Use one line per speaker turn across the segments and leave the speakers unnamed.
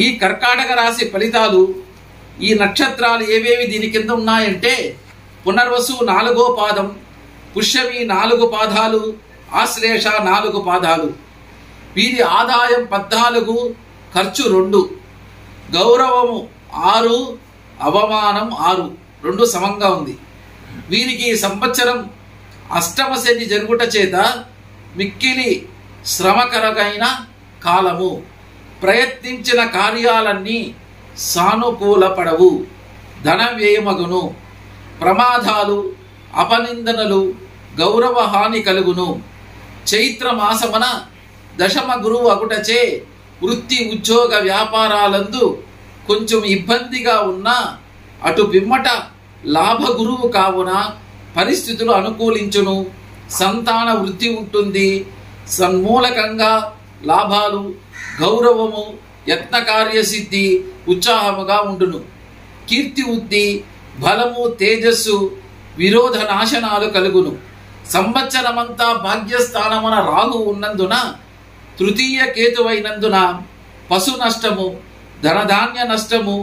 ఈ కర్కాటక రాశి ఫలితాలు ఈ నక్షత్రాలు ఏవేవి దీని కింద ఉన్నాయంటే పునర్వసు నాలుగో పాదం పుష్యమి నాలుగు పాదాలు ఆశ్లేష నాలుగు పాదాలు వీరి ఆదాయం పద్నాలుగు ఖర్చు రెండు గౌరవము ఆరు అవమానం ఆరు రెండు సమంగా ఉంది వీరికి ఈ సంవత్సరం అష్టమ శని జరుగుట చేత మిక్కిలి శ్రమకరమైన కాలము ప్రయత్నించిన కార్యాలన్నీ సానుకూలపడవు ధన వ్యయమగును ప్రమాదాలు అపనిందనలు గౌరవ హాని కలుగును చైత్ర మాసమున దశమ గురువు అగుటచే వృత్తి ఉద్యోగ వ్యాపారాలందు కొంచెం ఇబ్బందిగా ఉన్నా అటు పిమ్మట లాభ గురువు కావున పరిస్థితులు అనుకూలించును సంతాన వృద్ధి ఉంటుంది సన్మూలకంగా లాభాలు గౌరవము యత్న కార్యసిద్ధి ఉత్సాహముగా ఉండును కీర్తి ఉద్ధి బలము తేజస్సు విరోధ నాశనాలు కలుగును సంవత్సరమంతా భాగ్యస్థానమున రాహు ఉన్నందున తృతీయ కేతువైనందున పశు నష్టము ధనధాన్య నష్టము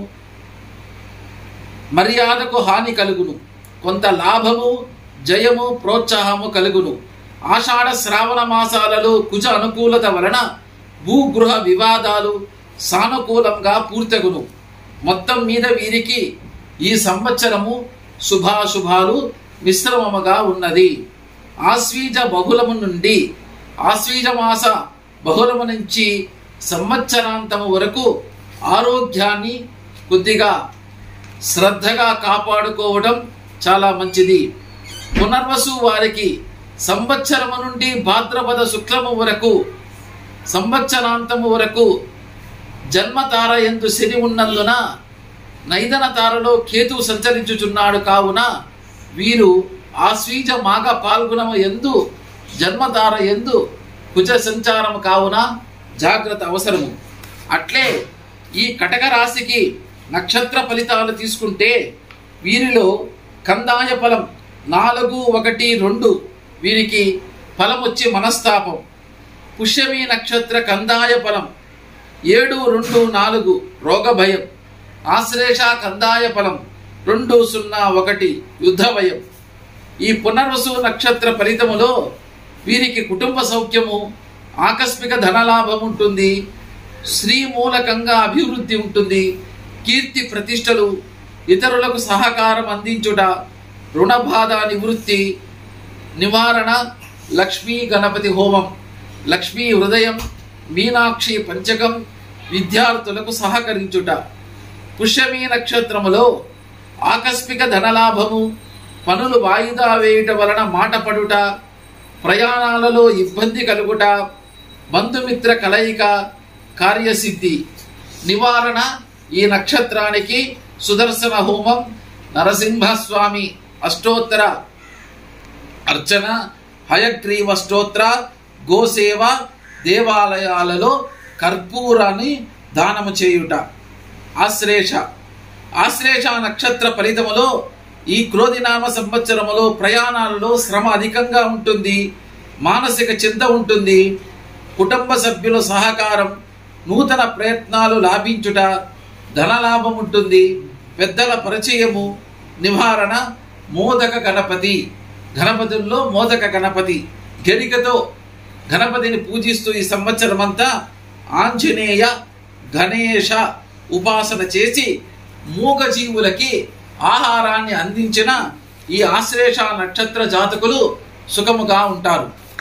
మర్యాదకు హాని కలుగును కొంత లాభము జయము ప్రోత్సాహము కలుగును ఆషాఢ శ్రావణ మాసాలలో కుజ అనుకూలత వలన భూగృహ వివాదాలు సానుకూలంగా పూర్తగును మొత్తం మీద వీరికి ఈ సంవత్సరము శుభాశుభాలు మిశ్రమముగా ఉన్నది ఆశ్వీజ బహుళము నుండి ఆశ్వీజ మాస బహుళము నుంచి సంవత్సరాంతము వరకు ఆరోగ్యాన్ని కొద్దిగా శ్రద్ధగా కాపాడుకోవడం చాలా మంచిది పునర్వసు వారికి సంవత్సరము నుండి భాద్రపద శుక్లము వరకు సంవత్సరాంతము వరకు జన్మతార ఎందు శని ఉన్నందున నైదన తారలో కేతు సంచరించుచున్నాడు కావున వీరు ఆశ్వీజ మాఘ పాల్గొనము ఎందు జన్మతార ఎందు కుజ సంచారము కావున జాగ్రత్త అవసరము అట్లే ఈ కటక రాశికి నక్షత్ర ఫలితాలు తీసుకుంటే వీరిలో కందాయ ఫలం నాలుగు ఒకటి రెండు వీరికి ఫలం వచ్చి మనస్తాపం పుష్యమి నక్షత్ర కందాయ ఫలం ఏడు రెండు నాలుగు రోగ భయం ఆశ్లేష కందాయ ఫలం రెండు సున్నా ఒకటి యుద్ధ భయం ఈ పునర్వసు నక్షత్ర ఫలితములో వీరికి కుటుంబ సౌఖ్యము ఆకస్మిక ధనలాభం ఉంటుంది స్త్రీ మూలకంగా అభివృద్ధి ఉంటుంది కీర్తి ప్రతిష్టలు ఇతరులకు సహకారం అందించుట రుణబాధ నివృత్తి నివారణ లక్ష్మీ గణపతి హోమం లక్ష్మీ హృదయం మీనాక్షి పంచకం విద్యార్థులకు సహకరించుట పుష్యమీ నక్షత్రములో ఆకస్మిక ధనలాభము పనులు వాయిదా వేయుట వలన మాట పడుట ప్రయాణాలలో ఇబ్బంది కలుగుట బంధుమిత్ర కలయిక కార్యసిద్ధి నివారణ ఈ నక్షత్రానికి సుదర్శన హోమం నరసింహస్వామి అష్టోత్తర అర్చన హయగ్రీవ స్తోత్ర గోసేవ దేవాలయాలలో కర్పూరాన్ని దానము చేయుట ఆశ్లేష ఆశ్లేష నక్షత్ర ఫలితములో ఈ క్రోధినామ సంవత్సరములో ప్రయాణాలలో శ్రమ అధికంగా ఉంటుంది మానసిక చింత ఉంటుంది కుటుంబ సభ్యుల సహకారం నూతన ప్రయత్నాలు లాభించుట ధనలాభం ఉంటుంది పెద్దల పరిచయము నివారణ మోదక గణపతి గణపతుల్లో మోదక గణపతి గరికతో గణపతిని పూజిస్తూ ఈ సంవత్సరం అంతా ఆంజనేయ గణేష ఉపాసన చేసి మూగజీవులకి ఆహారాన్ని అందించిన ఈ ఆశ్లేష నక్షత్ర జాతకులు సుఖముగా ఉంటారు